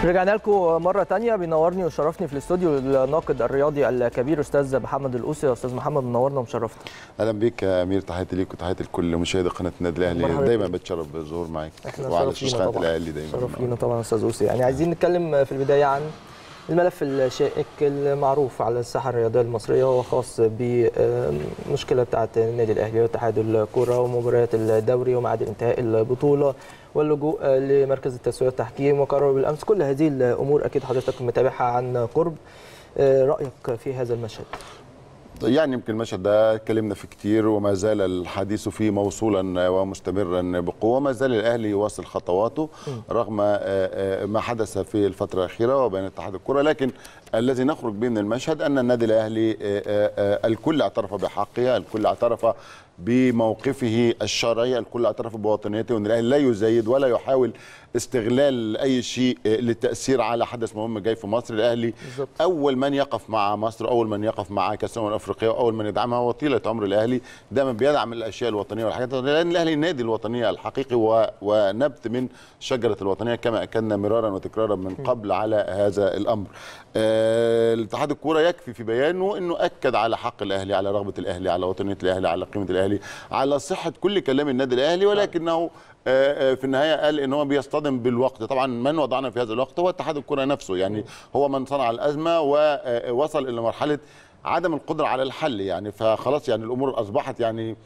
رجعنا لكم مرة تانية بينورني وشرفني في الاستوديو الناقد الرياضي الكبير أستاذ محمد الأوسي أستاذ محمد منورنا ومشرفنا اهلا بيك يا امير تحياتي ليك وتحياتي لكل مشاهدي قناه النادي مرحبا الاهلي دايما بك. بتشرف بالظهور معاك احنا وعلى شرف شاشه لينا قناه طبعا الاهلي دايما شرف لينا طبعا أستاذ أوسي يعني عايزين نتكلم في البداية عن الملف الشائك المعروف على الساحة الرياضية المصرية وهو خاص بالمشكلة بتاعة النادي الأهلي واتحاد الكرة ومباريات الدوري وميعاد انتهاء البطولة واللجوء لمركز التسوية والتحكيم وقرار بالأمس كل هذه الأمور أكيد حضرتك متابعها عن قرب رأيك في هذا المشهد يعني يمكن المشهد ده اتكلمنا فيه كتير وما زال الحديث فيه موصولا ومستمرا بقوه ما زال الاهلي يواصل خطواته رغم آه، آه، ما حدث في الفتره الاخيره وبين اتحاد الكره لكن الذي نخرج به من المشهد ان النادي الاهلي آه، آه، آه، الكل اعترف بحقه الكل اعترف بموقفه الشرعي الكل اعترف بوطنيته وان الاهلي لا يزايد ولا يحاول استغلال اي شيء آه، للتاثير على حدث مهم جاي في مصر الاهلي بالظبط. اول من يقف مع مصر اول من يقف مع كاس الامم الافريقيه واول من يدعمها هو طيله عمر الاهلي دائما بيدعم الاشياء الوطنيه والحاجات الوطنية، لان الاهلي النادي الوطنيه الحقيقي و... ونبت من شجره الوطنيه كما اكدنا مرارا وتكرارا من قبل على هذا الامر. آه، الاتحاد الكوره يكفي في بيانه انه اكد على حق الاهلي على رغبه الاهلي على وطنيه الاهلي على قيمه الاهلي على صحه كل كلام النادي الاهلي ولكنه آه، آه، في النهايه قال ان هو بيصطدم بالوقت طبعا من وضعنا في هذا الوقت هو اتحاد الكره نفسه يعني هو من صنع الازمه ووصل الى مرحله عدم القدره على الحل يعني فخلاص يعني الامور اصبحت يعني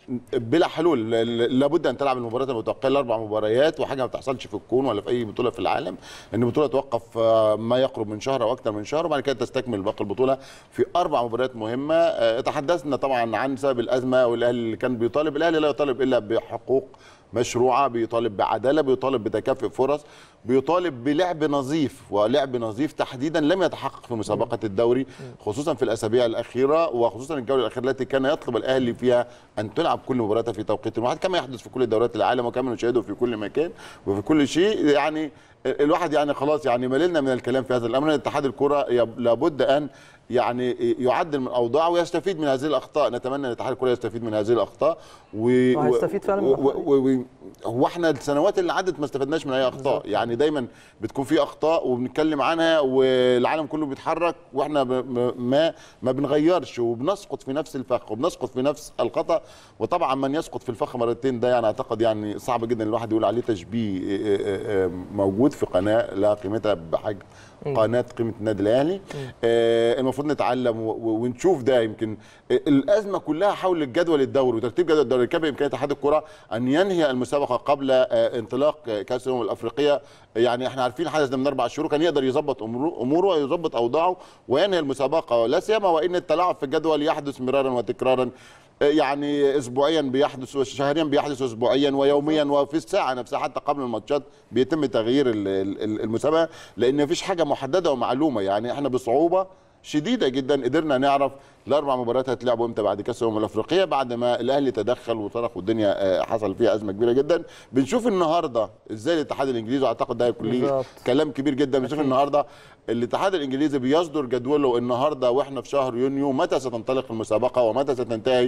بلا حلول ل- ل- لابد ان تلعب المباريات المتوقعه الاربع مباريات وحاجه ما بتحصلش في الكون ولا في اي بطوله في العالم ان البطوله توقف آه، ما يقرب من شهر او اكثر من شهر وبعد كده تستكمل باقي البطوله في اربع مباريات مهمه آه، تحدثنا طبعا عن سبب الازمه والاهلي اللي كان بيطالب الاهلي لا يطالب الا بحقوق مشروعه بيطالب بعداله بيطالب بتكافؤ فرص بيطالب بلعب نظيف ولعب نظيف تحديدا لم يتحقق في مسابقه الدوري خصوصا في الاسابيع الاخيره وخصوصا الجوله الاخيره التي كان يطلب الاهلي فيها ان تلعب كل مباراتها في توقيت واحد كما يحدث في كل دوريات العالم وكما نشاهده في كل مكان وفي كل شيء يعني الواحد يعني خلاص يعني مللنا من الكلام في هذا الامر اتحاد الكره يب- لابد ان يعني يعدل من اوضاعه ويستفيد من هذه الاخطاء نتمنى ان اتحاد الكره يستفيد من هذه الاخطاء و... وهيستفيد فعلا من و... الأخطاء و... و... هو احنا السنوات اللي عدت ما استفدناش من اي اخطاء يعني دايما بتكون في اخطاء وبنتكلم عنها والعالم كله بيتحرك واحنا ب... ب- ما ما بنغيرش وبنسقط في نفس الفخ وبنسقط في نفس الخطا وطبعا من يسقط في الفخ مرتين ده يعني اعتقد يعني صعب جدا الواحد يقول عليه تشبيه آه، آه، آه، موجود في قناه لا قيمتها بحجم قناه قيمه النادي الاهلي آه، المفروض نتعلم و- و- ونشوف ده يمكن الازمه كلها حول الجدول الدوري وترتيب جدول الدوري كان بامكان اتحاد الكره ان ينهي المسابقه قبل آه، انطلاق آه، كاس الامم الافريقيه يعني احنا عارفين حدث ده من اربع شهور كان يقدر يظبط اموره اموره ويظبط اوضاعه وينهي المسابقه لا سيما وان التلاعب في الجدول يحدث مرارا وتكرارا آه، يعني اسبوعيا بيحدث شهريا بيحدث اسبوعيا ويوميا وفي الساعه نفسها حتى قبل الماتشات بيتم تغيير ال- ال- المسابقه لان مفيش حاجه محدده ومعلومه يعني احنا بصعوبه شديده جدا قدرنا نعرف الاربع مباريات هتلعبوا امتى بعد كاس الامم الافريقيه بعد ما الاهلي تدخل وصرخ والدنيا آه، حصل فيها ازمه كبيره جدا بنشوف النهارده ازاي الاتحاد الانجليزي واعتقد ده هيكون ليه بالظبط. كلام كبير جدا بنشوف النهارده الاتحاد الانجليزي بيصدر جدوله النهارده واحنا في شهر يونيو متى ستنطلق المسابقه ومتى ستنتهي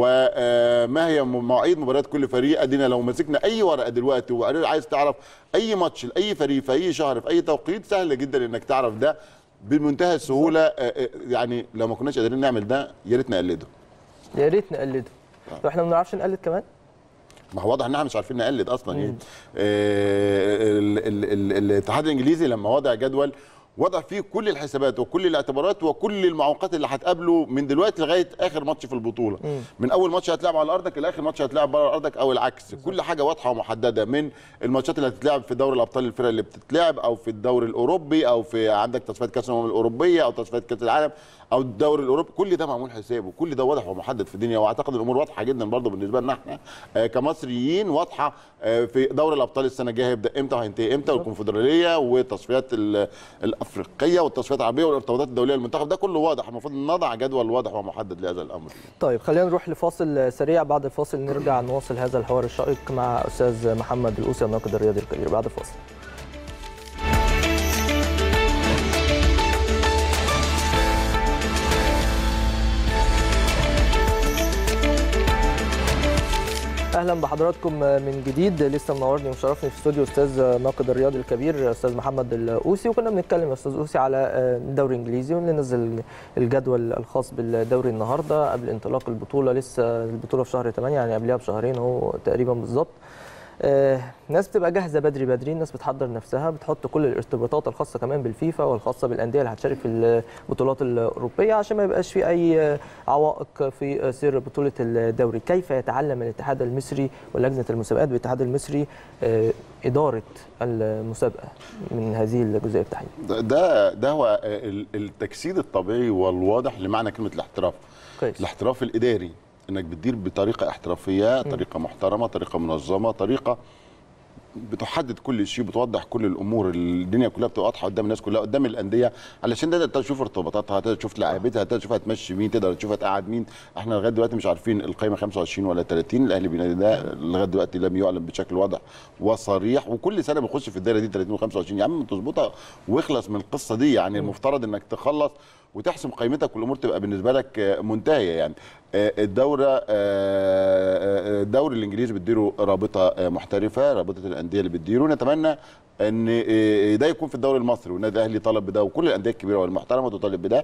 وما هي مواعيد مباريات كل فريق ادينا لو مسكنا اي ورقه دلوقتي وعايز تعرف اي ماتش لاي فريق في اي شهر في اي توقيت سهل جدا انك تعرف ده بمنتهى السهوله آه، آه، يعني لو ما كناش قادرين نعمل ده يا ريت نقلده يا ريت نقلده طب احنا ما بنعرفش نقلد كمان ما هو واضح ان احنا مش عارفين نقلد اصلا يعني آه، ال- ال- ال- الاتحاد الانجليزي لما وضع جدول وضع فيه كل الحسابات وكل الاعتبارات وكل المعوقات اللي هتقابله من دلوقتي لغايه اخر ماتش في البطوله من اول ماتش هتلعب على ارضك لاخر ماتش هتلعب بره ارضك او العكس كل حاجه واضحه ومحدده من الماتشات اللي هتتلعب في دوري الابطال الفرق اللي بتتلعب او في الدوري الاوروبي او في عندك تصفيات كاس الامم الاوروبيه او تصفيات كاس العالم او الدوري الاوروبي كل ده معمول حسابه كل ده واضح ومحدد في الدنيا واعتقد الامور واضحه جدا برضه بالنسبه لنا احنا آه، كمصريين واضحه آه، في دوري الابطال السنه الجايه هيبدا امتى وهينتهي امتى والكونفدراليه والتصفيات ال- الافريقيه والتصفيات العربيه والارتباطات الدوليه للمنتخب ده كله واضح المفروض نضع جدول واضح ومحدد لهذا الامر طيب خلينا نروح لفاصل سريع بعد الفاصل نرجع نواصل هذا الحوار الشائق مع استاذ محمد الأوسي الناقد الرياضي الكبير بعد الفاصل اهلا اهلا بحضراتكم من جديد لسه منورني ومشرفني في استوديو استاذ ناقد الرياضي الكبير استاذ محمد الاوسي وكنا بنتكلم يا استاذ اوسي على الدوري الانجليزي وننزل الجدول الخاص بالدوري النهارده قبل انطلاق البطوله لسه البطوله في شهر 8 يعني قبلها بشهرين اهو تقريبا بالظبط آه، ناس بتبقى جاهزه بدري بدري الناس بتحضر نفسها بتحط كل الارتباطات الخاصه كمان بالفيفا والخاصه بالانديه اللي هتشارك في البطولات الاوروبيه عشان ما يبقاش في اي عوائق في سير بطوله الدوري كيف يتعلم الاتحاد المصري ولجنه المسابقات بالاتحاد المصري آه، اداره المسابقه من هذه الجزئيه بالتحديد ده ده هو التجسيد الطبيعي والواضح لمعنى كلمه الاحتراف كويس الاحتراف الاداري انك بتدير بطريقه احترافيه طريقه محترمه طريقه منظمه طريقه بتحدد كل شيء بتوضح كل الامور الدنيا كلها بتبقى واضحه قدام الناس كلها قدام الانديه علشان تقدر تشوف ارتباطاتها تقدر تشوف لاعبتها تقدر تشوف هتمشي مين تقدر تشوف هتقعد مين احنا لغايه دلوقتي مش عارفين القائمه 25 ولا 30 الاهلي بينادي ده لغايه دلوقتي لم يعلن بشكل واضح وصريح وكل سنه بنخش في الدايره دي 30 و25 يا عم تظبطها واخلص من القصه دي يعني المفترض انك تخلص وتحسم قيمتك والامور تبقى بالنسبه لك منتهيه يعني الدوره الدوري الانجليزي بتديره رابطه محترفه رابطه الانديه اللي بتديره نتمنى ان ده يكون في الدوري المصري والنادي الاهلي طلب بده وكل الانديه الكبيره والمحترمه تطالب بده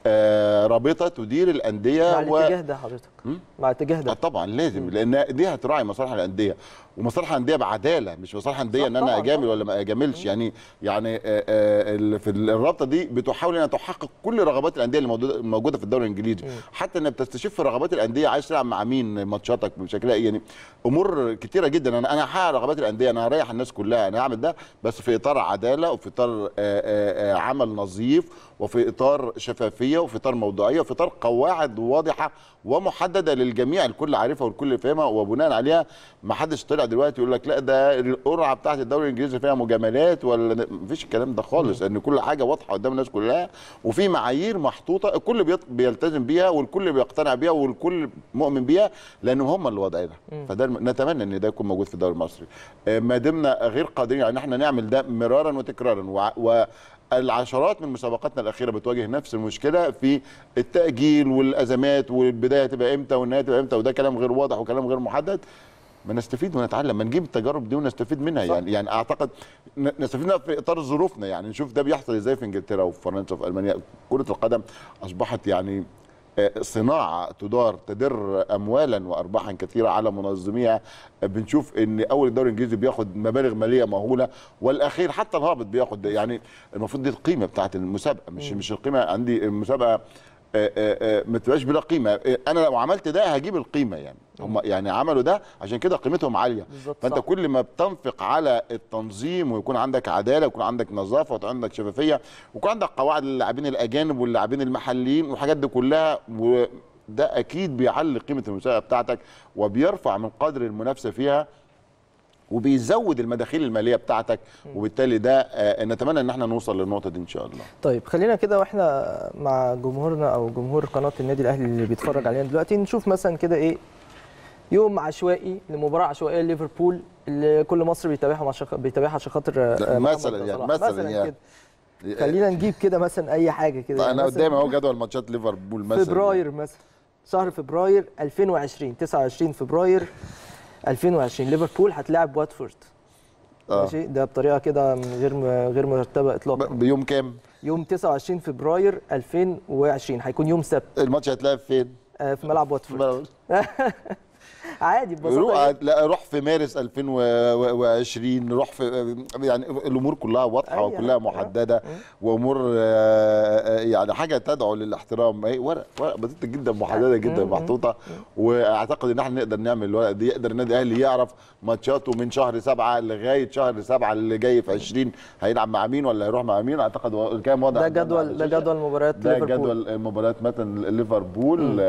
رابطه تدير الانديه مع الاتجاه ده حضرتك مع الاتجاه ده طبعا لازم لان دي هتراعي مصالح الانديه ومصالح الانديه بعدله مش مصالح الانديه ان انا اجامل ولا ما اجاملش يعني يعني في الرابطه دي بتحاول انها تحقق كل رغبات الانديه اللي موجوده في الدوري الانجليزي حتى انها بتستشف رغبات الانديه عايز تلعب مع مين ماتشاتك بشكلها ايه يعني امور كتيره جدا انا انا هحقق رغبات الانديه انا هريح الناس كلها انا هعمل ده بس في اطار عداله وفي اطار عمل نظيف وفي اطار شفافيه وفي اطار موضوعيه وفي اطار قواعد واضحه ومحدده للجميع الكل عارفها والكل فاهمها وبناء عليها ما حدش طلع دلوقتي يقول لك لا ده القرعه بتاعت الدوري الانجليزي فيها مجاملات ولا مفيش الكلام ده خالص ان كل حاجه واضحه قدام الناس كلها وفي معايير محطوطه الكل بيلتزم بيها والكل بيقتنع بيها والكل مؤمن بيها لان هم اللي واضعينها فده نتمنى ان ده يكون موجود في الدوري المصري ما دمنا غير قادرين على ان احنا نعمل ده مرارا وتكرارا و العشرات من مسابقاتنا الاخيره بتواجه نفس المشكله في التاجيل والازمات والبدايه تبقى امتى والنهايه تبقى امتى وده كلام غير واضح وكلام غير محدد ما نستفيد ونتعلم ما نجيب التجارب دي ونستفيد منها صح. يعني يعني اعتقد نستفيد منها في اطار ظروفنا يعني نشوف ده بيحصل ازاي في انجلترا وفي فرنسا وفي المانيا كره القدم اصبحت يعني صناعه تدار تدر اموالا وارباحا كثيره على منظميها بنشوف ان اول الدوري الانجليزي بياخد مبالغ ماليه مهوله والاخير حتى الهابط بياخد يعني المفروض دي القيمه بتاعت المسابقه مش مش القيمه عندي المسابقه ما تبقاش بلا قيمه انا لو عملت ده هجيب القيمه يعني هم يعني عملوا ده عشان كده قيمتهم عاليه فانت صح. كل ما بتنفق على التنظيم ويكون عندك عداله ويكون عندك نظافه ويكون عندك شفافيه ويكون عندك قواعد للاعبين الاجانب واللاعبين المحليين والحاجات دي كلها وده اكيد بيعلي قيمه المسابقه بتاعتك وبيرفع من قدر المنافسه فيها وبيزود المداخيل الماليه بتاعتك وبالتالي ده آه نتمنى ان احنا نوصل للنقطه دي ان شاء الله. طيب خلينا كده واحنا مع جمهورنا او جمهور قناه النادي الاهلي اللي بيتفرج علينا دلوقتي نشوف مثلا كده ايه يوم عشوائي لمباراه عشوائيه ليفربول اللي كل مصر بيتابعها عشان بيتابعها عشان خاطر مثلا يعني مثلا, مثلا يعني كده. خلينا نجيب كده مثلا اي حاجه كده طيب انا قدامي اهو جدول ماتشات ليفربول مثلا فبراير مثلا شهر فبراير 2020 29 فبراير 2020 ليفربول هتلاعب واتفورد آه. ماشي ده بطريقه كده غير غير مرتبه اطلاقا بيوم كام؟ يوم 29 فبراير 2020 هيكون يوم سبت الماتش هيتلعب فين؟ آه في ملعب واتفورد عادي ببساطه روح لا روح في مارس 2020 روح في يعني الامور كلها واضحه وكلها محدده وامور يعني حاجه تدعو للاحترام هي ورق ورق بسيطه جدا محدده جدا محطوطه واعتقد ان احنا نقدر نعمل الورق دي يقدر النادي الاهلي يعرف ماتشاته من شهر سبعه لغايه شهر سبعه اللي جاي في 20 هيلعب مع مين ولا هيروح مع مين اعتقد كام واضح ده جدول ده جدول مباريات ليفربول ده جدول مباريات مثلا ليفربول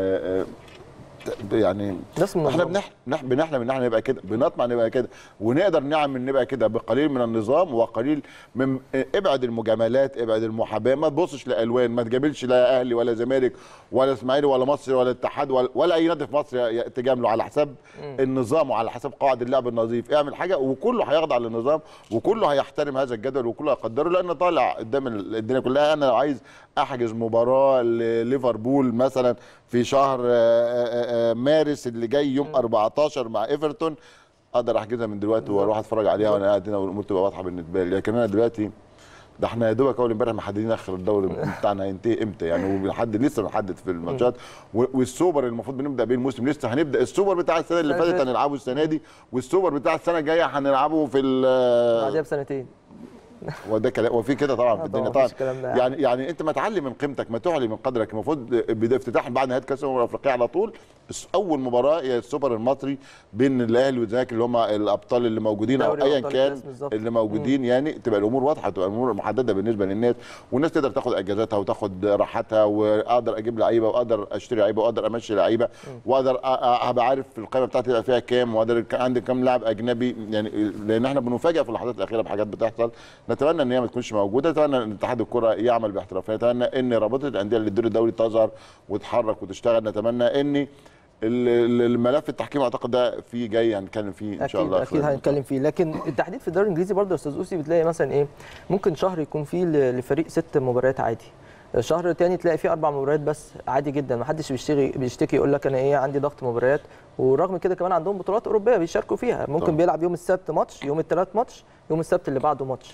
يعني احنا بنحلم بنحلم ان احنا نبقى كده بنطمع نبقى كده ونقدر نعمل نبقى كده بقليل من النظام وقليل من ابعد المجاملات ابعد المحاباه ما تبصش لالوان ما تجاملش لا اهلي ولا زمالك ولا اسماعيلي ولا مصري ولا اتحاد ولا, ولا اي نادي في مصر تجامله على حساب النظام وعلى حساب قواعد اللعب النظيف اعمل حاجه وكله هيخضع للنظام وكله هيحترم هذا الجدول وكله هيقدره لان طالع قدام الدنيا كلها انا لو عايز احجز مباراه لليفربول مثلا في شهر آه، مارس اللي جاي يوم 14 مع ايفرتون اقدر احجزها من دلوقتي واروح اتفرج عليها وانا قاعد هنا والامور تبقى واضحه بالنسبه لي لكن انا دلوقتي ده احنا يا دوبك اول امبارح محددين اخر الدوري بتاعنا هينتهي امتى يعني وبنحدد لسه بنحدد في الماتشات و- والسوبر المفروض بنبدا بيه الموسم لسه هنبدا السوبر بتاع السنه اللي السنة فاتت اللي هنلعبه السنه دي والسوبر بتاع السنه الجايه هنلعبه في ال- بعدها بسنتين هو ده كلام وفي كده طبعا في آه، الدنيا طبعاً طبعا مفيش الكلام ده. يعني يعني انت ما تعلي من قيمتك ما تعلي من قدرك المفروض بدا افتتاح بعد نهايه كاس الامم الافريقيه على طول بس اول مباراه هي السوبر المصري بين الاهلي والزمالك اللي هم الابطال اللي موجودين او دوري ايا أبطال كان الكاس بالظبط. اللي موجودين يعني تبقى الامور واضحه تبقى الامور محدده بالنسبه للناس والناس تقدر تاخد اجازاتها وتاخد راحتها واقدر اجيب لعيبه واقدر اشتري لعيبه واقدر امشي لعيبه واقدر أ- أ- ابقى عارف القائمه بتاعتي يبقى فيها كام واقدر كان عندي كام لاعب اجنبي يعني لان احنا بنفاجئ في اللحظات الاخيره بحاجات بتحصل نتمنى ان هي ما تكونش موجوده نتمنى ان اتحاد الكره يعمل باحترافيه نتمنى ان رابطه الانديه اللي الدور الدولي تظهر وتتحرك وتشتغل نتمنى ان ال- ال- الملف التحكيم اعتقد ده في جاي هنتكلم فيه ان شاء اكيد الله اكيد خلال هنتكلم فيه لكن التحديد في الدوري الانجليزي برضه يا استاذ اوسي بتلاقي مثلا ايه ممكن شهر يكون فيه ل- لفريق ست مباريات عادي شهر تاني تلاقي فيه اربع مباريات بس عادي جدا ما حدش بيشتغي بيشتكي يقول لك انا ايه عندي ضغط مباريات ورغم كده كمان عندهم بطولات اوروبيه بيشاركوا فيها ممكن طبعا. بيلعب يوم السبت ماتش يوم الثلاث ماتش يوم السبت اللي بعده ماتش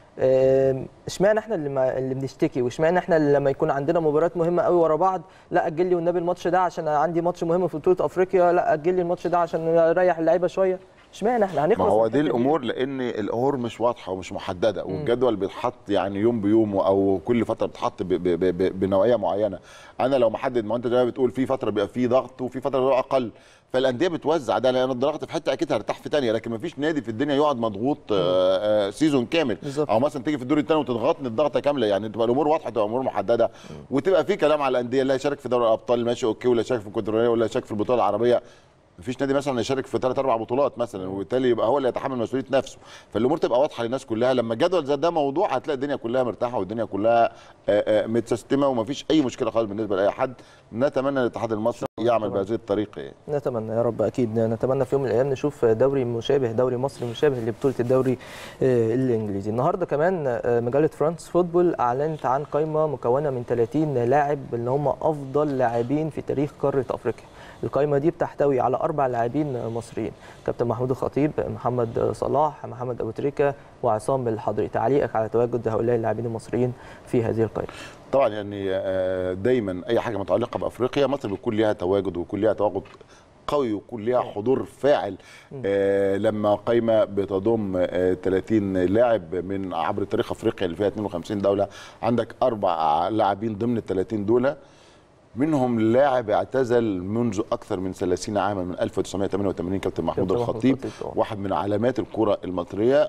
آم، اشمعنى احنا اللي ما اللي بنشتكي واشمعنى احنا اللي لما يكون عندنا مباريات مهمه قوي ورا بعض لا اجل لي والنبي الماتش ده عشان عندي ماتش مهم في بطوله افريقيا لا اجل لي الماتش ده عشان اريح اللعيبه شويه اشمعنى احنا هنخلص ما هو من دي الحتة الامور لان الامور مش واضحه ومش محدده والجدول بيتحط يعني يوم بيوم او كل فتره بتحط ب- ب- ب- بنوعيه معينه انا لو محدد ما انت زي ما بتقول في فتره بيبقى فيه ضغط وفي فتره بيبقى اقل فالانديه بتوزع ده لان الضغط في حته اكيد هرتاح في ثانيه لكن ما فيش نادي في الدنيا يقعد مضغوط آه، آه، سيزون كامل بالظبط. او مثلا تيجي في الدور الثاني وتضغطني الضغطه كامله يعني تبقى الامور واضحه تبقى الامور محدده وتبقى في كلام على الانديه اللي هيشارك في دوري الابطال ماشي اوكي ولا يشارك في الكونفدراليه ولا يشارك في البطوله العربيه مفيش نادي مثلا يشارك في ثلاث اربع بطولات مثلا وبالتالي يبقى هو اللي يتحمل مسؤوليه نفسه فالامور تبقى واضحه للناس كلها لما الجدول زي ده موضوع هتلاقي الدنيا كلها مرتاحه والدنيا كلها آه، آه، متسيستمه ومفيش اي مشكله خالص بالنسبه لاي حد نتمنى الاتحاد المصري يعمل طبعاً. بهذه الطريقه يعني. نتمنى يا رب اكيد نتمنى في يوم من الايام نشوف دوري مشابه دوري مصري مشابه لبطوله الدوري آه، الانجليزي النهارده كمان آه، مجله فرانس فوتبول اعلنت عن قائمه مكونه من 30 لاعب اللي هم افضل لاعبين في تاريخ قاره افريقيا القائمه دي بتحتوي على اربع لاعبين مصريين كابتن محمود الخطيب محمد صلاح محمد ابو تريكه وعصام الحضري تعليقك على تواجد هؤلاء اللاعبين المصريين في هذه القائمه طبعا يعني آه، دايما اي حاجه متعلقه بافريقيا مصر بيكون ليها تواجد ويكون ليها تواجد قوي ويكون ليها حضور فاعل آه لما قايمه بتضم آه 30 لاعب من عبر تاريخ افريقيا اللي فيها 52 دوله عندك اربع لاعبين ضمن ال 30 دول منهم لاعب اعتزل منذ اكثر من 30 عاما من 1988 كابتن محمود كابتن محمود الخطيب الخطيب طبعاً. واحد من علامات الكره المصريه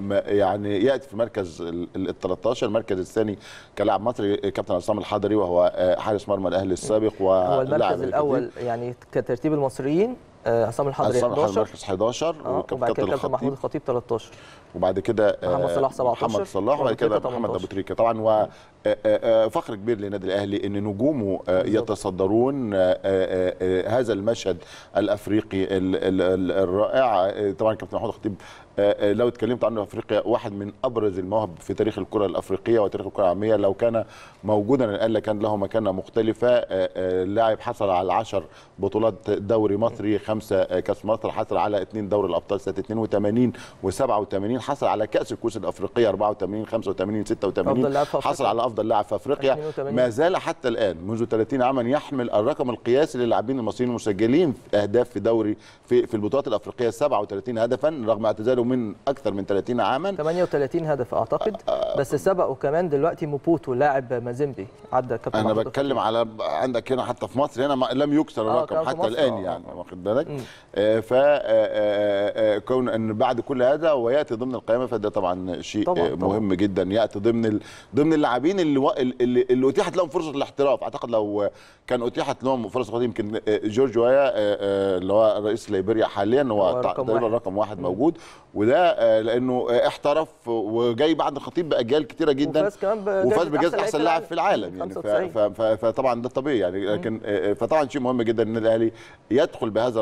ويعني ياتي في مركز ال 13 المركز الثاني كلاعب مصري كابتن عصام الحضري وهو آه، حارس مرمى الاهلي السابق هو ولاعب المركز الاول يعني كترتيب المصريين آه، عصام الحضري عصام الحضري 11 مركز 11 اه وكابتن وبعد كده كابتن محمود الخطيب الخطيب 13 وبد كده آه، محمد صلاح 17 محمد صلاح وبعد كده وأبو تريكة محمد 18. ابو تريكه طبعا و آه، آه، فخر كبير للنادي الاهلي ان نجومه آه، بالظبط. يتصدرون آه، آه، آه، هذا المشهد الافريقي ال- ال- ال- الرائع آه، طبعا كابتن محمود الخطيب آه، آه، لو اتكلمت عنه في افريقيا واحد من ابرز المواهب في تاريخ الكره الافريقيه وتاريخ الكره العالميه لو كان موجودا الان لكان له مكانه مختلفه آه، آه، اللاعب حصل على 10 بطولات دوري مصري خمسه آه، كاس مصر حصل على اثنين دوري الابطال سنه 82 و87 حصل على كاس الكؤوس الافريقيه 84 85 86 أفضل لاعب في أفريقيا. حصل على افضل لاعب في افريقيا 82. ما زال حتى الان منذ 30 عاما يحمل الرقم القياسي للاعبين المصريين المسجلين في اهداف في دوري في في البطولات الافريقيه 37 هدفا رغم اعتزاله من اكثر من 30 عاما 38 هدف اعتقد بس سبقوا كمان دلوقتي موبوتو لاعب مازيمبي عدى كابتن انا محمود بتكلم على عندك هنا حتى في مصر هنا ما لم يكسر آه، الرقم كان في حتى مصر، الان آه، يعني آه. واخد بالك آه، ف آه، آه، آه، كون ان بعد كل هذا وياتي ضمن القائمه فده طبعا شيء طبعاً، آه، طبعاً. مهم جدا ياتي ضمن ال... ضمن اللاعبين اللي و... اللي, اللي اتيحت لهم فرصه الاحتراف اعتقد لو كان اتيحت لهم فرصه قد يمكن آه، جورج وايا آه، آه، اللي هو رئيس ليبيريا حاليا هو هو رقم تقريبا واحد. رقم واحد موجود وده آه، لانه آه، احترف وجاي بعد الخطيب باجيال كتيره جدا وفاز كمان بجائزة وفاز بجائزه أحسن احسن لاعب في العالم يعني ف... 95. ف... ف... فطبعا ده طبيعي يعني لكن آه، فطبعا شيء مهم جدا ان الاهلي يدخل بهذا الرقم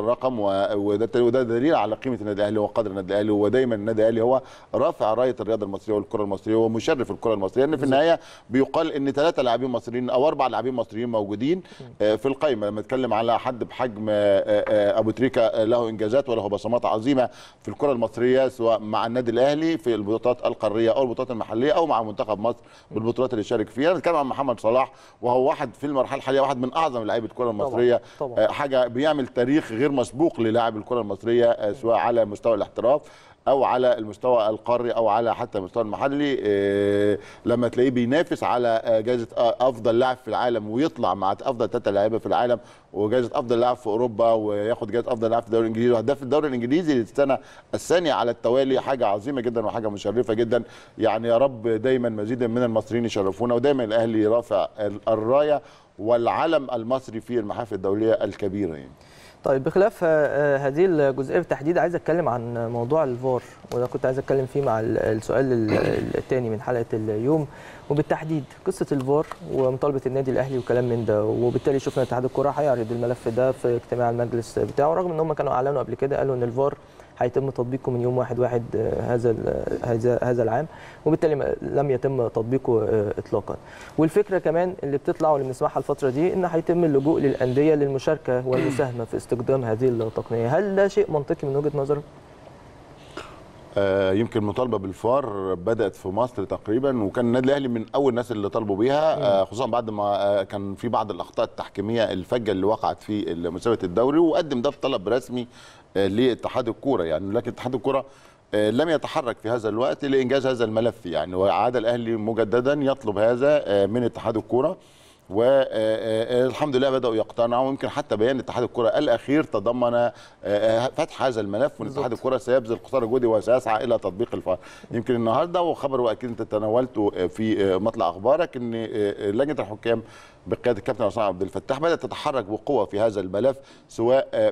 الرقم و- وده وده دليل على قيمه النادي الاهلي وقدر النادي الاهلي ودايما النادي الاهلي هو رافع رايه الرياضه المصريه والكره المصريه ومشرف الكره المصريه لان في النهايه بيقال ان ثلاثه لاعبين مصريين او اربع لاعبين مصريين موجودين آه، في القائمه لما نتكلم على حد بحجم آه، آه، ابو تريكه آه، له انجازات وله بصمات عظيمه في الكره المصريه سواء مع النادي الاهلي في البطولات القاريه او البطولات المحليه او مع منتخب مصر بالبطولات اللي شارك فيها نتكلم عن محمد صلاح وهو واحد في المرحله الحاليه واحد من اعظم لعيبه الكره المصريه طبعاً. آه، حاجه بيعمل تاريخ غير مسبوق للاعب الكره المصريه آه، سواء على مستوى الاحتراف او على المستوى القاري او على حتى المستوى المحلي آه، لما تلاقيه بينافس على آه، جائزه آه، افضل لاعب في العالم ويطلع مع افضل ثلاثه لعيبه في العالم وجائزه افضل لاعب في اوروبا وياخد جائزه افضل لاعب في الدوري الانجليزي وهداف الدوري الانجليزي للسنه الثانيه على التوالي حاجه عظيمه جدا وحاجه مشرفه جدا يعني يا رب دايما مزيدا من المصريين يشرفونا ودايما الاهلي رافع ال- الرايه والعلم المصري في المحافل الدوليه الكبيره يعني طيب بخلاف آه، هذه الجزئيه بالتحديد عايز اتكلم عن موضوع الفار وده كنت عايز اتكلم فيه مع ال- السؤال الثاني من حلقه اليوم وبالتحديد قصه الفار ومطالبه النادي الاهلي وكلام من ده وبالتالي شفنا اتحاد الكره هيعرض الملف ده في اجتماع المجلس بتاعه رغم ان هم كانوا اعلنوا قبل كده قالوا ان الفار هيتم تطبيقه من يوم 1 1 هذا ال- هذا هذا العام وبالتالي ما- لم يتم تطبيقه آه، اطلاقا والفكره كمان اللي بتطلع واللي بنسمعها الفتره دي ان هيتم اللجوء للانديه للمشاركه والمساهمه في استخدام هذه التقنيه هل ده شيء منطقي من وجهه نظرك آه، يمكن المطالبه بالفار بدات في مصر تقريبا وكان النادي الاهلي من اول الناس اللي طالبوا بيها آه، خصوصا بعد ما آه، كان في بعض الاخطاء التحكيميه الفجه اللي وقعت في مسابقه الدوري وقدم ده في طلب رسمي آه، لاتحاد الكوره يعني لكن اتحاد الكوره آه، لم يتحرك في هذا الوقت لانجاز هذا الملف يعني وعاد الاهلي مجددا يطلب هذا آه، من اتحاد الكوره والحمد لله بداوا يقتنعوا ويمكن حتى بيان اتحاد الكره الاخير تضمن آه، آه، فتح هذا الملف وان اتحاد الكره سيبذل قصارى جهده وسيسعى الى تطبيق الفار يمكن النهارده وخبر واكيد انت تناولته آه، في آه، مطلع اخبارك ان آه، آه، لجنه الحكام بقياده الكابتن عصام عبد الفتاح بدات تتحرك بقوه في هذا الملف سواء آه،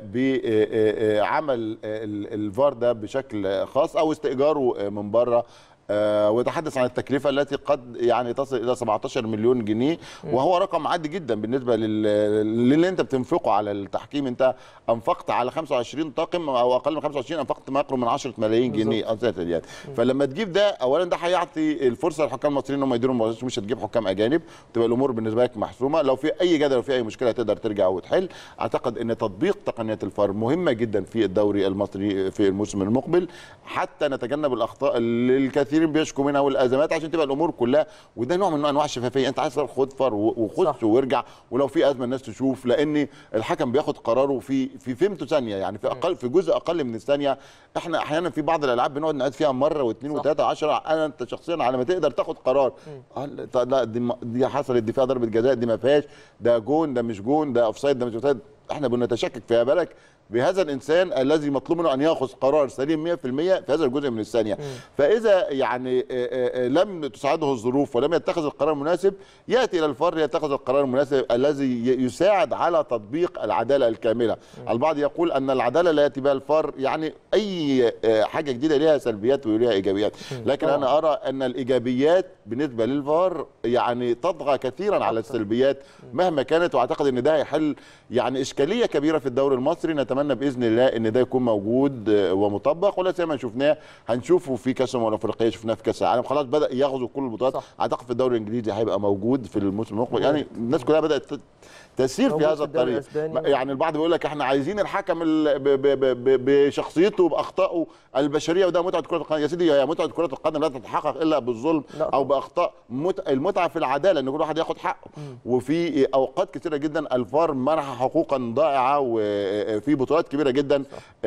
بعمل آه، ال- الفار ده بشكل آه، خاص او استئجاره آه، من بره آه، ويتحدث عن التكلفه التي قد يعني تصل الى 17 مليون جنيه وهو رقم عادي جدا بالنسبه لل- للي انت بتنفقه على التحكيم انت انفقت على 25 طاقم او اقل من 25 انفقت ما يقرب من 10 ملايين جنيه اساسا يعني فلما تجيب ده اولا ده هيعطي الفرصه للحكام المصريين ان هم يديروا المباريات مش هتجيب حكام اجانب تبقى الامور بالنسبه لك محسومه لو في اي جدل وفي اي مشكله تقدر ترجع وتحل اعتقد ان تطبيق تقنيه الفار مهمه جدا في الدوري المصري في الموسم المقبل حتى نتجنب الاخطاء اللي الكثيرين بيشكوا منها والازمات عشان تبقى الامور كلها وده نوع من انواع الشفافيه انت عايز فار خد فار و- وخش صح. وارجع ولو في ازمه الناس تشوف لان الحكم بياخد قراره في في فيمتو ثانيه يعني في اقل في جزء اقل من الثانيه احنا احيانا في بعض الالعاب بنقعد نقعد فيها مره واثنين صح. وثلاثه عشرة انا انت شخصيا على ما تقدر تاخد قرار آه، لا لا، دي ما- دي حصلت دي فيها ضربه جزاء دي ما فيهاش ده جون ده مش جون ده اوفسايد ده مش اوفسايد احنا بنتشكك فيها بالك بهذا الانسان الذي مطلوب منه ان ياخذ قرار سليم 100% في هذا الجزء من الثانيه فاذا يعني آه، آه، آه، لم تساعده الظروف ولم يتخذ القرار المناسب ياتي الى الفار يتخذ القرار المناسب الذي ي- يساعد على تطبيق العداله الكامله البعض يقول ان العداله لا ياتي بها الفار يعني اي آه، حاجه جديده لها سلبيات ولها ايجابيات لكن طبعاً. انا ارى ان الايجابيات بالنسبه للفار يعني تطغى كثيرا على السلبيات مهما كانت واعتقد ان ده هيحل يعني اشكاليه كبيره في الدوري المصري نتمنى باذن الله ان ده يكون موجود آه، ومطبق ولا زي ما شفناه هنشوفه في كاس الامم الافريقيه شفناه في كاس العالم خلاص بدا يغزو كل البطولات صح. اعتقد في الدوري الانجليزي هيبقى موجود في الموسم المقبل يعني الناس كلها بدات ت- تسير في موجود هذا في الدوري الطريق الأسباني. يعني البعض بيقول لك احنا عايزين الحكم ال- ب- ب- ب- ب- بشخصيته باخطائه البشريه وده متعه كره القدم يا سيدي هي متعه كره القدم لا تتحقق الا بالظلم لا او طبعاً. باخطاء مت... المتعه في العداله ان كل واحد ياخد حقه وفي اوقات كثيره جدا الفار منح حقوقا ضائعه وفي بطولات كبيره جدا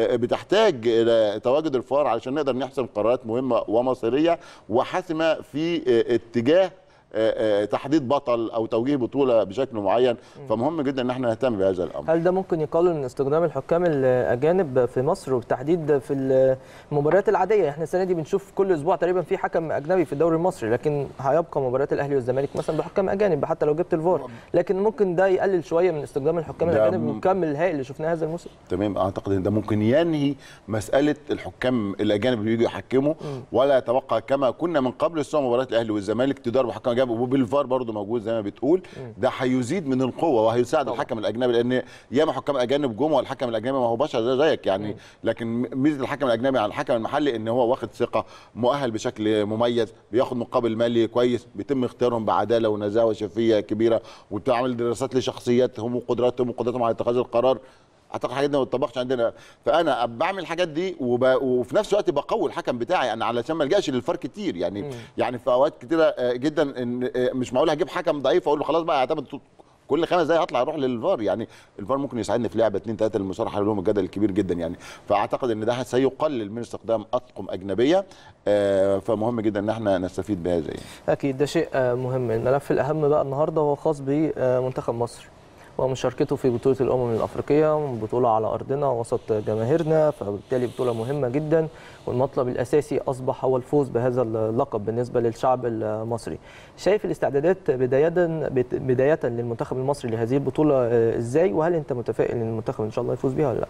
بتحتاج الى تواجد الفار علشان نقدر نحسم قرارات مهمه ومصيريه وحاسمه في اتجاه آه، آه، تحديد بطل او توجيه بطوله بشكل معين فمهم جدا ان احنا نهتم بهذا الامر هل ده ممكن يقلل من استخدام الحكام الاجانب في مصر وبالتحديد في المباريات العاديه احنا السنه دي بنشوف كل اسبوع تقريبا في حكم اجنبي في الدوري المصري لكن هيبقى مباريات الاهلي والزمالك مثلا بحكام اجانب حتى لو جبت الفار لكن ممكن ده يقلل شويه من استخدام الحكام ده الاجانب م- والكم الهائل اللي شفناه هذا الموسم تمام اعتقد ان ده ممكن ينهي مساله الحكام الاجانب اللي بيجوا يحكموا ولا يتبقى كما كنا من قبل السنه مباراه الاهلي والزمالك تدار بحكام جاب وبالفار برضه موجود زي ما بتقول ده هيزيد من القوه وهيساعد طبعا. الحكم الاجنبي لان ياما حكام اجانب جم والحكم الاجنبي ما هو بشر زي زيك يعني لكن ميزه الحكم الاجنبي عن الحكم المحلي ان هو واخد ثقه مؤهل بشكل مميز بياخد مقابل مالي كويس بيتم اختيارهم بعداله ونزاهه وشفافيه كبيره وبتعمل دراسات لشخصياتهم وقدراتهم وقدراتهم على اتخاذ القرار اعتقد الحاجات دي ما بتطبقش عندنا فانا بعمل الحاجات دي وب... وفي نفس الوقت بقوي الحكم بتاعي انا علشان ما الجاش للفار كتير يعني مم. يعني في اوقات كتيره آه، جدا ان آه، مش معقول هجيب حكم ضعيف اقول له خلاص بقى اعتمد طول- كل خمس دقايق هطلع اروح للفار يعني الفار ممكن يساعدني في لعبه اثنين ثلاثه المصارحه لهم الجدل الكبير جدا يعني فاعتقد ان ده سيقلل من استخدام اطقم اجنبيه آه، فمهم جدا ان احنا نستفيد بهذا يعني. اكيد ده شيء آه، مهم الملف الاهم بقى النهارده هو خاص بمنتخب مصر ومشاركته في بطوله الامم الافريقيه بطوله على ارضنا وسط جماهيرنا فبالتالي بطوله مهمه جدا والمطلب الاساسي اصبح هو الفوز بهذا اللقب بالنسبه للشعب المصري شايف الاستعدادات بدايه بدايه للمنتخب المصري لهذه البطوله آه، ازاي وهل انت متفائل ان المنتخب ان شاء الله يفوز بيها ولا لا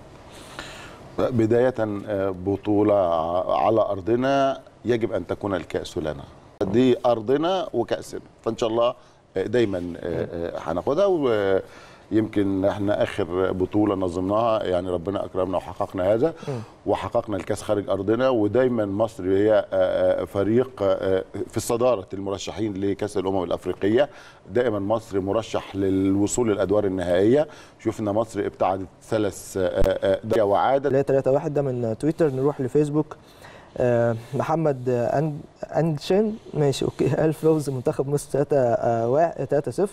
بداية آه، بطولة ع- على أرضنا يجب أن تكون الكأس لنا دي أرضنا وكأسنا فإن شاء الله آه، دايما آه، آه، هناخدها ويمكن احنا آخر بطولة نظمناها يعني ربنا أكرمنا وحققنا هذا وحققنا الكأس خارج أرضنا ودايما مصر هي آه، آه، فريق آه، في صدارة المرشحين لكأس الأمم الأفريقية دائما مصر مرشح للوصول للأدوار النهائية شفنا مصر ابتعدت ثلاث آه، آه، دقائق وعادت اللي هي 3 1 ده من تويتر نروح لفيسبوك آه، محمد آه، أن- اندشن ماشي اوكي قال فوز منتخب مصر 3 3 0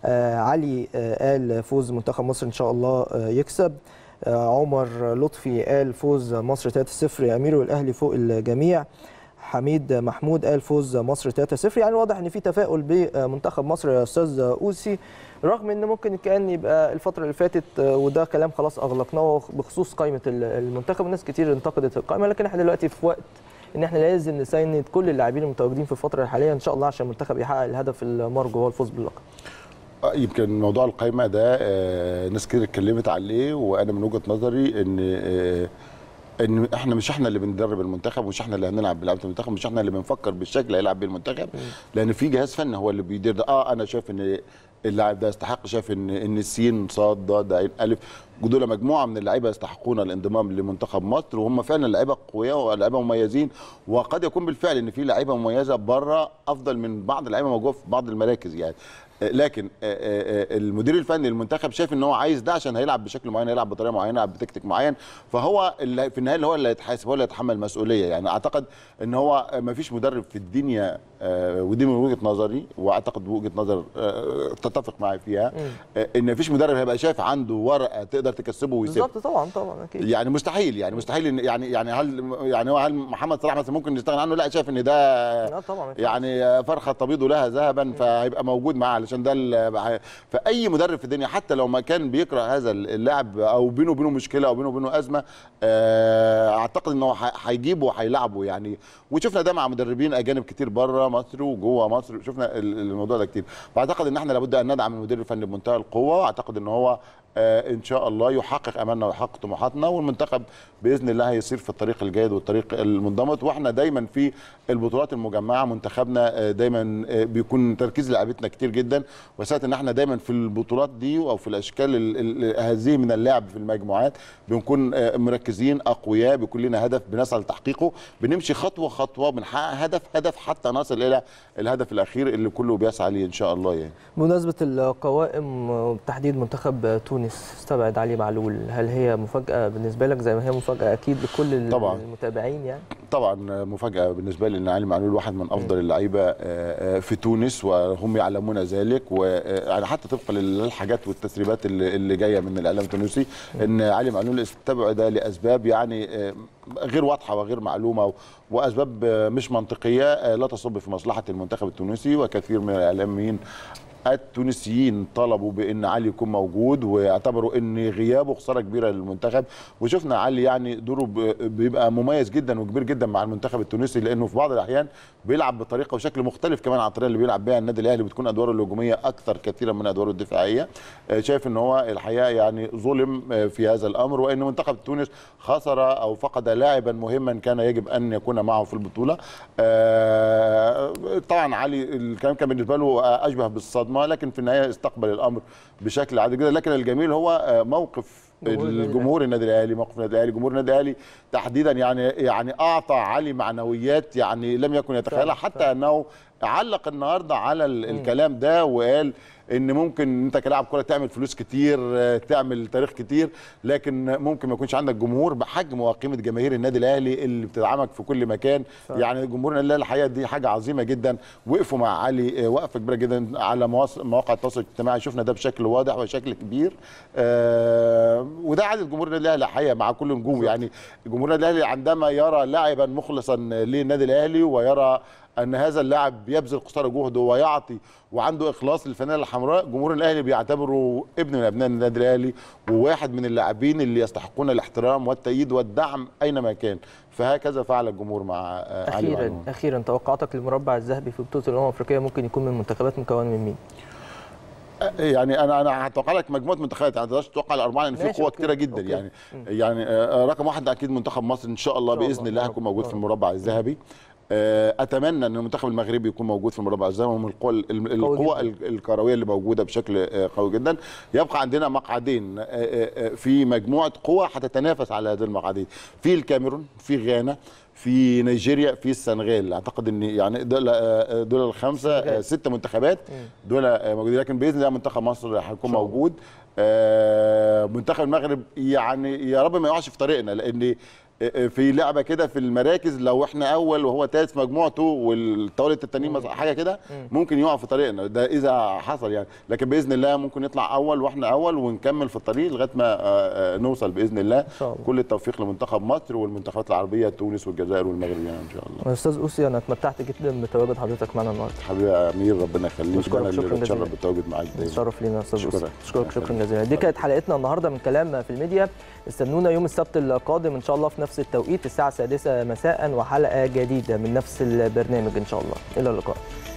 علي آه، قال فوز منتخب مصر ان شاء الله آه، يكسب آه، عمر لطفي قال فوز مصر 3 0 يا امير والاهلي فوق الجميع حميد محمود قال فوز مصر 3-0 يعني واضح ان في تفاؤل بمنتخب مصر يا استاذ اوسي رغم ان ممكن كان يبقى الفتره اللي فاتت آه، وده كلام خلاص اغلقناه بخصوص قائمه ال- المنتخب الناس كتير انتقدت القائمه لكن احنا دلوقتي في وقت ان احنا لازم نساند كل اللاعبين المتواجدين في الفتره الحاليه ان شاء الله عشان المنتخب يحقق الهدف المرجو هو الفوز باللقب آه، يمكن موضوع القايمه ده آه، ناس كتير اتكلمت عليه وانا من وجهه نظري ان آه، ان احنا مش احنا اللي بندرب المنتخب ومش احنا اللي هنلعب بلعبه المنتخب مش احنا اللي بنفكر بالشكل اللي هيلعب بيه المنتخب لان في جهاز فني هو اللي بيدير ده اه انا شايف ان اللاعب ده يستحق شايف ان ان السين صاد ضاد عين الف دول مجموعه من اللعيبه يستحقون الانضمام لمنتخب مصر وهم فعلا لعيبه قويه ولاعيبه مميزين وقد يكون بالفعل ان في لعيبه مميزه بره افضل من بعض اللعيبه موجوده في بعض المراكز يعني آه، لكن آه، آه، آه، المدير الفني للمنتخب شايف ان هو عايز ده عشان هيلعب بشكل معين هيلعب بطريقه معينه يلعب بتكتيك معين فهو اللي في النهايه اللي هو اللي هيتحاسب هو اللي هيتحمل المسؤوليه يعني اعتقد ان هو ما فيش مدرب في الدنيا آه، ودي من وجهه نظري واعتقد وجهه نظر آه، تتفق معي فيها آه، ان ما فيش مدرب هيبقى شايف عنده ورقه تقدر تكسبه ويسيبه بالظبط طبعا طبعا اكيد يعني مستحيل يعني مستحيل إن يعني يعني هل يعني هو هل محمد صلاح مثلا ممكن نستغنى عنه لا شايف ان ده لا طبعا يعني فرخه تبيض لها ذهبا فهيبقى موجود معاه علشان ده ال- فاي مدرب في الدنيا حتى لو ما كان بيكره هذا اللاعب او بينه وبينه مشكله او بينه وبينه ازمه آه، اعتقد ان هو ح- هيجيبه وهيلعبه يعني وشفنا ده مع مدربين اجانب كتير بره مصر وجوه مصر شفنا ال- الموضوع ده كتير فاعتقد ان احنا لابد ان ندعم المدير الفني بمنتهى القوه واعتقد ان هو آه، ان شاء الله يحقق امالنا ويحقق طموحاتنا والمنتخب باذن الله هيسير في الطريق الجيد والطريق المنضبط واحنا دايما في البطولات المجمعه منتخبنا آه، دايما آه، بيكون تركيز لعيبتنا كتير جدا وساعه ان احنا دايما في البطولات دي او في الاشكال ال- ال- هذه من اللعب في المجموعات بنكون آه، مركزين اقوياء بيكون لنا هدف بنسعى لتحقيقه بنمشي خطوه خطوه بنحقق هدف هدف حتى نصل الى الهدف الاخير اللي كله بيسعى ليه ان شاء الله يعني بمناسبة القوائم وتحديد منتخب تونس استبعد علي معلول هل هي مفاجأة بالنسبة لك زي ما هي مفاجأة أكيد لكل طبعاً. المتابعين يعني طبعا مفاجاه بالنسبه لي ان علي معلول واحد من افضل اللعيبه آه، آه، في تونس وهم يعلمون ذلك ويعني حتى طبقا للحاجات والتسريبات اللي اللي جايه من الاعلام التونسي ان علي معلول استبعد لاسباب يعني آه، غير واضحه وغير معلومه واسباب آه، مش منطقيه آه، لا تصب في مصلحه المنتخب التونسي وكثير من الاعلاميين التونسيين طلبوا بان علي يكون موجود واعتبروا ان غيابه خساره كبيره للمنتخب وشفنا علي يعني دوره ب- بيبقى مميز جدا وكبير جدا مع المنتخب التونسي لانه في بعض الاحيان بيلعب بطريقه وشكل مختلف كمان عن الطريقه اللي بيلعب بيها النادي الاهلي بتكون ادواره الهجوميه اكثر كثيرا من ادواره الدفاعيه آه، شايف ان هو الحقيقه يعني ظلم آه، في هذا الامر وان منتخب تونس خسر او فقد لاعبا مهما كان يجب ان يكون معه في البطوله آه، طبعا علي الكلام كان بالنسبه له آه، اشبه بالصدمه لكن في النهايه استقبل الامر بشكل عادي جدا لكن الجميل هو آه، موقف جمهور النادي الجمهور النادي الاهلي موقف النادي الاهلي جمهور النادي الاهلي تحديدا يعني يعني اعطى علي معنويات يعني لم يكن يتخيلها فعلا، حتى انه علق النهارده على ال- الكلام ده وقال ان ممكن انت كلاعب كره تعمل فلوس كتير آه، تعمل تاريخ كتير لكن ممكن ما يكونش عندك جمهور بحجم وقيمه جماهير النادي الاهلي اللي بتدعمك في كل مكان فعلا. يعني جمهور النادي الاهلي الحقيقه دي حاجه عظيمه جدا وقفوا مع علي آه، وقفه كبيره جدا على مواص- مواقع التواصل الاجتماعي شفنا ده بشكل واضح وشكل كبير آه، وده عاده جمهور النادي الاهلي الحقيقه مع كل نجوم يعني جمهور النادي الاهلي عندما يرى لاعبا مخلصا للنادي الاهلي ويرى ان هذا اللاعب بيبذل قصارى جهده ويعطي وعنده اخلاص للفانيله الحمراء جمهور الاهلي بيعتبره ابن من ابناء النادي الاهلي وواحد من اللاعبين اللي يستحقون الاحترام والتأييد والدعم اينما كان فهكذا فعل الجمهور مع آه، علي اخيرا معلول. اخيرا توقعاتك للمربع الذهبي في بطوله الامم الافريقيه ممكن يكون من منتخبات مكونه من مين؟ يعني انا انا هتوقع لك مجموعه منتخبات يعني ما تقدرش تتوقع الاربعه لان في ماشي، قوه أوكي. كتيره جدا أوكي. يعني يعني آه، رقم واحد اكيد منتخب مصر ان شاء الله إن شاء باذن الله. الله يا هيكون رب. موجود يا في رب. المربع الذهبي آه، اتمنى ان المنتخب المغربي يكون موجود في المربع الذهبي ومن القوى ال- القوى ال- الكرويه اللي موجوده بشكل آه، قوي جدا يبقى عندنا مقعدين آه، آه، آه، في مجموعه قوى هتتنافس على هذه المقعدين في الكاميرون في غانا في نيجيريا في السنغال اعتقد ان يعني دول آه، دول الخمسه آه، السنغال. ست منتخبات دول آه، موجودين لكن باذن الله منتخب مصر هيكون شاء الله. موجود آه، منتخب المغرب يعني يا رب ما يقعش في طريقنا لان في لعبه كده في المراكز لو احنا اول وهو ثالث في مجموعته والتوالت التانيين مثلا حاجه كده ممكن يقع في طريقنا ده اذا حصل يعني لكن باذن الله ممكن يطلع اول واحنا اول ونكمل في الطريق لغايه ما آه، آه، نوصل باذن الله شاء الله. كل التوفيق لمنتخب مصر والمنتخبات العربيه تونس والجزائر والمغرب يعني ان شاء الله استاذ اوسي انا اتمتعت جدا بتواجد حضرتك معنا النهارده حبيبي يا امير ربنا يخليك بشكرك انا اللي شكراً بتشرف جزيلاً. بالتواجد معاك دايما شرف لينا يا استاذ شكراً. اوسي اشكرك شكرا شكراً. جزيلا دي كانت حلقتنا النهارده من كلام في الميديا استنونا يوم السبت القادم ان شاء الله في نفس التوقيت الساعه السادسة مساء وحلقه جديده من نفس البرنامج ان شاء الله الى اللقاء